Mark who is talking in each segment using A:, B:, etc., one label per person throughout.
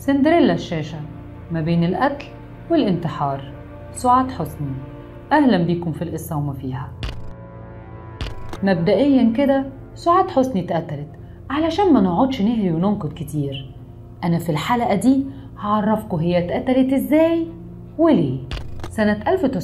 A: سندريلا الشاشة ما بين القتل والانتحار سعاد حسني أهلا بيكم في القصة وما فيها مبدئيا كده سعاد حسني اتقتلت علشان ما نقعدش نهري وننقد كتير أنا في الحلقة دي هعرفكم هي اتقتلت ازاي وليه سنة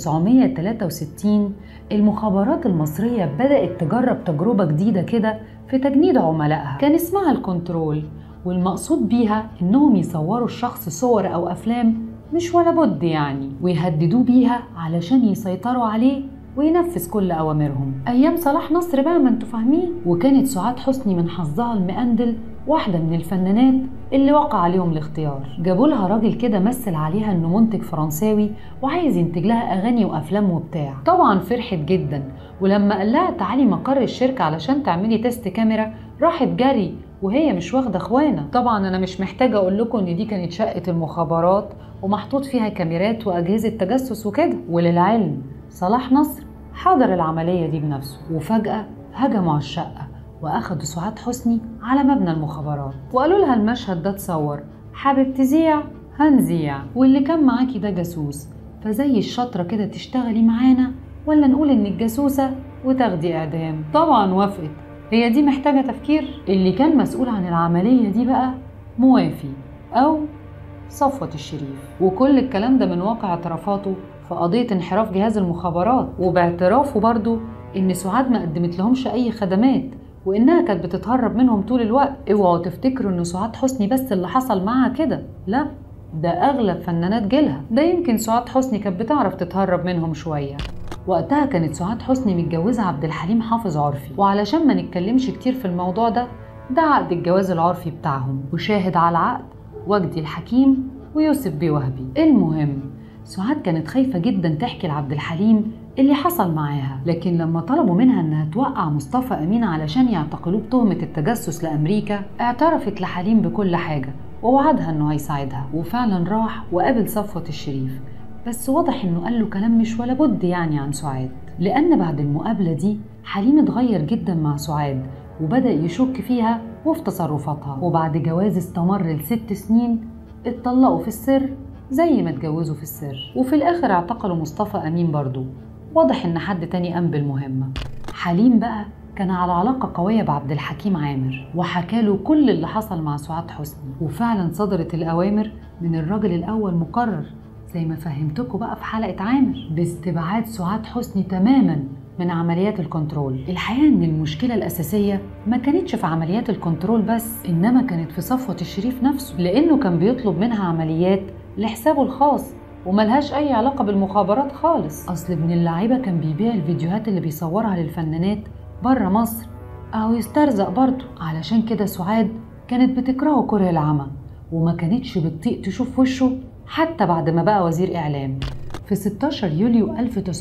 A: 1963 المخابرات المصرية بدأت تجرب تجربة جديدة كده في تجنيد عملائها كان اسمها الكنترول والمقصود بيها إنهم يصوروا الشخص صور أو أفلام مش ولا بد يعني ويهددوه بيها علشان يسيطروا عليه وينفذ كل أوامرهم أيام صلاح نصر بقى ما انتوا فاهمين وكانت سعاد حسني من حظها المقندل واحدة من الفنانات اللي وقع عليهم الاختيار جابوا لها راجل كده مثل عليها انه منتج فرنساوي وعايز ينتج لها اغاني وافلام وبتاع طبعا فرحت جدا ولما قال لها تعالي مقر الشركة علشان تعملي تيست كاميرا راحت جري وهي مش واخده اخوانا طبعا انا مش محتاجه اقول لكم ان دي كانت شقه المخابرات ومحطوط فيها كاميرات واجهزه تجسس وكده وللعلم صلاح نصر حضر العمليه دي بنفسه وفجاه هجموا على الشقه واخدوا سعاد حسني على مبنى المخابرات وقالوا لها المشهد ده اتصور حابب تذيع هنذيع واللي كان معاكي ده جاسوس فزي الشطره كده تشتغلي معانا ولا نقول انك جاسوسه وتاخدي اعدام طبعا وافقت هي دي محتاجة تفكير اللي كان مسؤول عن العملية دي بقى موافي أو صفوة الشريف وكل الكلام ده من واقع اعترافاته في قضية انحراف جهاز المخابرات وباعترافه برضو إن سعاد ما قدمت لهمش أي خدمات وإنها كانت بتتهرب منهم طول الوقت اوعوا تفتكروا إن سعاد حسني بس اللي حصل معاها كده لا ده أغلب فنانات جيلها ده يمكن سعاد حسني كانت بتعرف تتهرب منهم شوية وقتها كانت سعاد حسني متجوزة عبد الحليم حافظ عرفي وعلشان ما نتكلمش كتير في الموضوع ده ده عقد الجواز العرفي بتاعهم وشاهد على العقد وجدي الحكيم ويوسف بيه وهبي المهم سعاد كانت خايفة جدا تحكي لعبد الحليم اللي حصل معاها لكن لما طلبوا منها انها توقع مصطفى امين علشان يعتقلوه بتهمة التجسس لامريكا اعترفت لحليم بكل حاجة ووعدها انه هيساعدها وفعلا راح وقابل صفوة الشريف بس واضح انه قال له كلام مش ولا بد يعني عن سعاد لان بعد المقابله دي حليم اتغير جدا مع سعاد وبدا يشك فيها وفي تصرفاتها وبعد جواز استمر لست سنين اتطلقوا في السر زي ما اتجوزوا في السر وفي الاخر اعتقلوا مصطفى امين برضو واضح ان حد تاني قام بالمهمه حليم بقى كان على علاقة قوية بعبد الحكيم عامر وحكاله كل اللي حصل مع سعاد حسني وفعلا صدرت الأوامر من الراجل الأول مقرر زي ما فهمتكم بقى في حلقة عامر باستبعاد سعاد حسني تماما من عمليات الكنترول الحقيقة ان المشكلة الأساسية ما كانتش في عمليات الكنترول بس إنما كانت في صفوة الشريف نفسه لأنه كان بيطلب منها عمليات لحسابه الخاص وملهاش أي علاقة بالمخابرات خالص أصل ابن اللعيبة كان بيبيع الفيديوهات اللي بيصورها للفنانات بره مصر أو يسترزق برضه علشان كده سعاد كانت بتكرهه كره العمى وما كانتش بتطيق تشوف وشه حتى بعد ما بقى وزير إعلام في 16 يوليو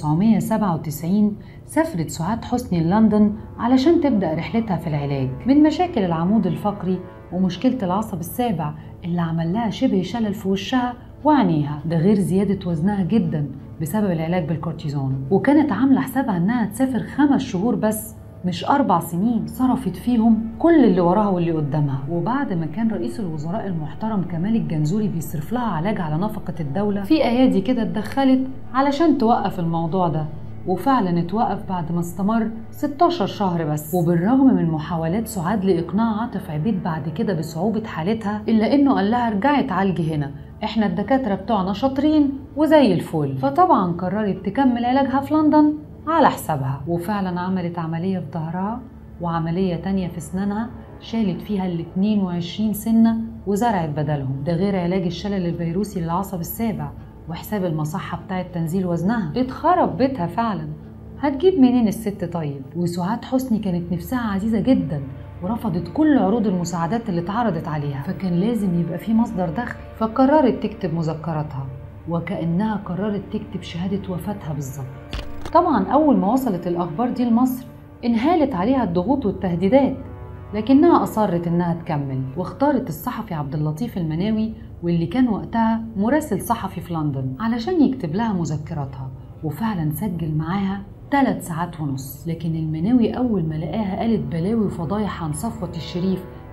A: 1997 سافرت سعاد حسني لندن علشان تبدأ رحلتها في العلاج من مشاكل العمود الفقري ومشكلة العصب السابع اللي عمل لها شبه شلل في وشها وعينيها ده غير زيادة وزنها جدا بسبب العلاج بالكورتيزون وكانت عاملة حسابها انها تسافر خمس شهور بس مش أربع سنين صرفت فيهم كل اللي وراها واللي قدامها وبعد ما كان رئيس الوزراء المحترم كمال الجنزوري بيصرف لها علاج على نفقة الدولة في أيادي كده اتدخلت علشان توقف الموضوع ده وفعلا اتوقف بعد ما استمر 16 شهر بس وبالرغم من محاولات سعاد لإقناع عاطف عبيد بعد كده بصعوبة حالتها إلا إنه قال لها ارجعي اتعالجي هنا احنا الدكاترة بتوعنا شاطرين وزي الفل فطبعا قررت تكمل علاجها في لندن على حسابها وفعلا عملت عملية في ظهرها وعملية تانية في اسنانها شالت فيها ال 22 سنة وزرعت بدلهم ده غير علاج الشلل الفيروسي للعصب السابع وحساب المصحة بتاعة تنزيل وزنها اتخرب بيتها فعلا هتجيب منين الست طيب وسعاد حسني كانت نفسها عزيزة جدا ورفضت كل عروض المساعدات اللي اتعرضت عليها فكان لازم يبقى في مصدر دخل فقررت تكتب مذكراتها وكأنها قررت تكتب شهادة وفاتها بالظبط طبعا أول ما وصلت الأخبار دي لمصر انهالت عليها الضغوط والتهديدات لكنها أصرت إنها تكمل واختارت الصحفي عبد اللطيف المناوي واللي كان وقتها مراسل صحفي في لندن علشان يكتب لها مذكراتها وفعلا سجل معاها ثلاث ساعات ونص لكن المناوي أول ما لقاها قالت بلاوي وفضايح عن صفوة الشريف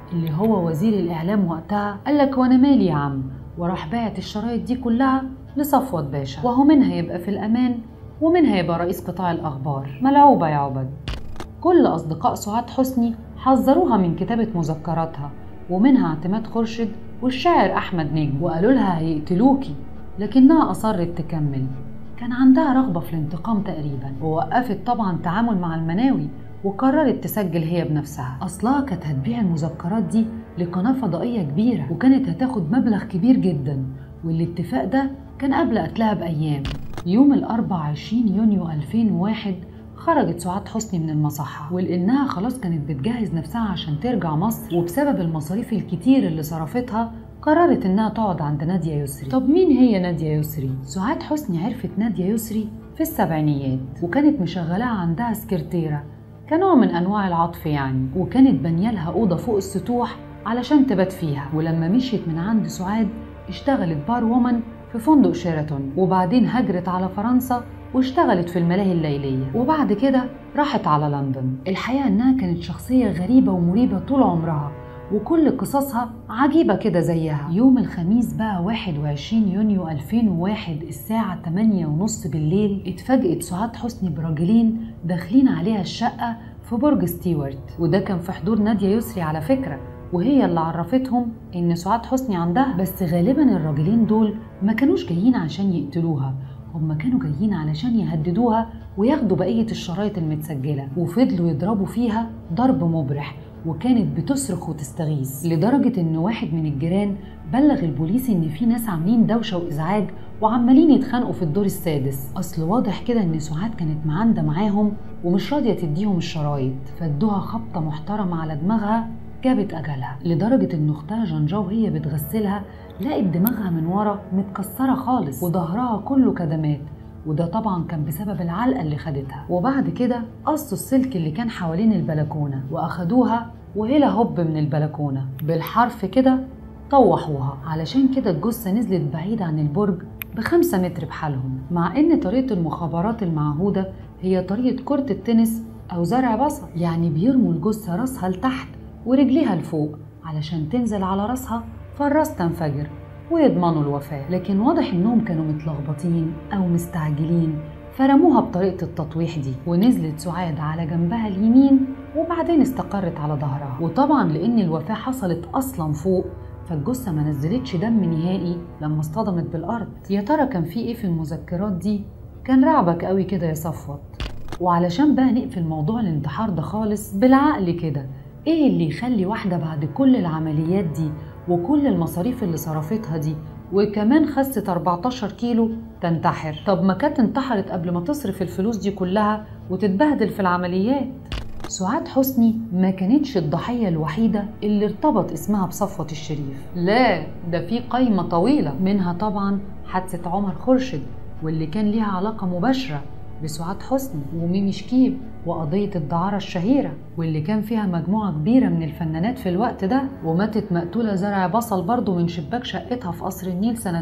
A: اللي هو وزير الإعلام وقتها قال لك وأنا مالي يا عم وراح باعت الشرايط دي كلها لصفوت باشا وهو منها يبقى في الأمان ومنها يبقى رئيس قطاع الأخبار ملعوبة يا عبد كل أصدقاء سعاد حسني حذروها من كتابة مذكراتها ومنها اعتماد خورشيد والشاعر أحمد نجم وقالوا لها هيقتلوكي لكنها أصرت تكمل كان عندها رغبة في الانتقام تقريبا ووقفت طبعا تعامل مع المناوي وقررت تسجل هي بنفسها أصلها كانت هتبيع المذكرات دي لقناة فضائية كبيرة وكانت هتاخد مبلغ كبير جدا والاتفاق ده كان قبل قتلها بأيام يوم الأربع 20 يونيو 2001 خرجت سعاد حسني من المصحة ولأنها خلاص كانت بتجهز نفسها عشان ترجع مصر وبسبب المصاريف الكتير اللي صرفتها قررت إنها تقعد عند نادية يسري طب مين هي نادية يسري؟ سعاد حسني عرفت نادية يسري في السبعينيات وكانت مشغلاها عندها سكرتيرة كنوع من أنواع العطف يعني وكانت بنيالها أوضة فوق السطوح علشان تبات فيها ولما مشيت من عند سعاد اشتغلت بار وومن في فندق شيراتون وبعدين هجرت على فرنسا واشتغلت في الملاهي الليلية وبعد كده راحت على لندن الحقيقة إنها كانت شخصية غريبة ومريبة طول عمرها وكل قصصها عجيبة كده زيها يوم الخميس بقى 21 يونيو 2001 الساعة 8 ونص بالليل اتفاجئت سعاد حسني براجلين داخلين عليها الشقة في برج ستيوارت وده كان في حضور نادية يسري على فكرة وهي اللي عرفتهم ان سعاد حسني عندها بس غالبا الراجلين دول ما كانوش جايين عشان يقتلوها هم كانوا جايين علشان يهددوها وياخدوا بقية الشرايط المتسجلة وفضلوا يضربوا فيها ضرب مبرح وكانت بتصرخ وتستغيث لدرجة إن واحد من الجيران بلغ البوليس إن في ناس عاملين دوشة وإزعاج وعمالين يتخانقوا في الدور السادس أصل واضح كده إن سعاد كانت معاندة معاهم ومش راضية تديهم الشرايط فادوها خبطة محترمة على دماغها جابت أجلها لدرجة إن أختها جنجا وهي بتغسلها لقت دماغها من ورا متكسرة خالص وظهرها كله كدمات وده طبعا كان بسبب العلقة اللي خدتها وبعد كده قصوا السلك اللي كان حوالين البلكونة وأخدوها وهلا هوب من البلكونة بالحرف كده طوحوها علشان كده الجثة نزلت بعيد عن البرج بخمسة متر بحالهم مع إن طريقة المخابرات المعهودة هي طريقة كرة التنس أو زرع بصل يعني بيرموا الجثة راسها لتحت ورجليها لفوق علشان تنزل على راسها فالراس تنفجر ويضمنوا الوفاة لكن واضح إنهم كانوا متلخبطين أو مستعجلين فرموها بطريقة التطويح دي ونزلت سعاد على جنبها اليمين وبعدين استقرت على ظهرها وطبعا لأن الوفاة حصلت أصلا فوق فالجثة ما نزلتش دم نهائي لما اصطدمت بالأرض يا ترى كان في إيه في المذكرات دي؟ كان رعبك قوي كده يا صفوت وعلشان بقى نقفل موضوع الانتحار ده خالص بالعقل كده ايه اللي يخلي واحدة بعد كل العمليات دي وكل المصاريف اللي صرفتها دي وكمان خست 14 كيلو تنتحر طب ما كانت انتحرت قبل ما تصرف الفلوس دي كلها وتتبهدل في العمليات سعاد حسني ما كانتش الضحية الوحيدة اللي ارتبط اسمها بصفوة الشريف لا ده في قايمة طويلة منها طبعا حادثة عمر خورشيد واللي كان ليها علاقة مباشرة بسعاد حسني وميمي شكيب وقضية الدعارة الشهيرة واللي كان فيها مجموعة كبيرة من الفنانات في الوقت ده وماتت مقتولة زرع بصل برضه من شباك شقتها في قصر النيل سنة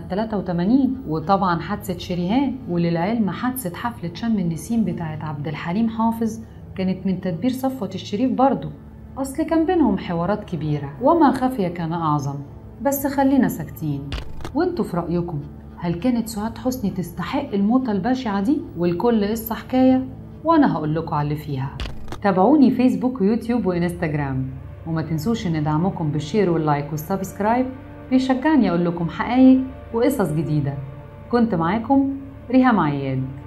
A: 83 وطبعا حادثة شريهان وللعلم حادثة حفلة شم النسيم بتاعت عبد الحليم حافظ كانت من تدبير صفوة الشريف برضه أصل كان بينهم حوارات كبيرة وما خفي كان أعظم بس خلينا ساكتين وانتوا في رأيكم هل كانت سعاد حسني تستحق الموتة البشعة دي والكل قصة حكاية وأنا هقول لكم على اللي فيها تابعوني فيسبوك ويوتيوب وإنستجرام وما تنسوش إن دعمكم بالشير واللايك والسبسكرايب بيشجعني أقول لكم حقايق وقصص جديدة كنت معاكم ريهام عياد